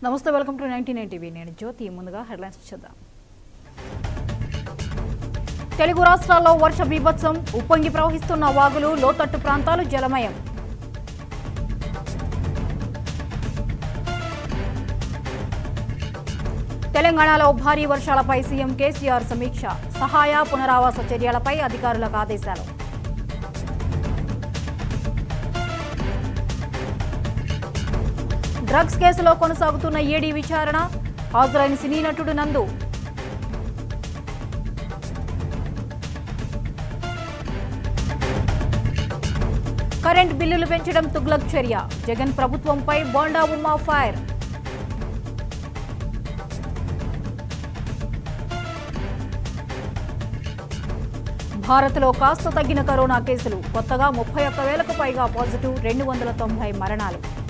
నమస్తే welcome to ninety nine TV నేను జ్యోతి ముందుగా హెడ్లైన్స్ చూద్దాం తెలుగు రాష్ట్రాల్లో వర్ష బీభత్సం ఉప్పొంగి ప్రవహిస్తున్న వాగులు లోతట్టు ప్రాంతాలు జలమయం తెలంగాణలో భారీ వర్షాలపై సీఎం కేసీఆర్ సమీక్ష సహాయ పునరావాస చర్యలపై అధికారులకు ఆదేశాలు డ్రగ్స్ కేసులో కొనసాగుతున్న ఈడీ విచారణ హాజరైన సినీ నటుడు నందు కరెంట్ బిల్లులు పెంచడం తుగ్లక్ చర్య జగన్ ప్రభుత్వంపై బోండా ఉమ్మా ఫైర్ భారత్లో కాస్త తగ్గిన కరోనా కేసులు కొత్తగా ముప్పై ఒక్క వేలకు పైగా పాజిటివ్ రెండు వందల తొంభై మరణాలు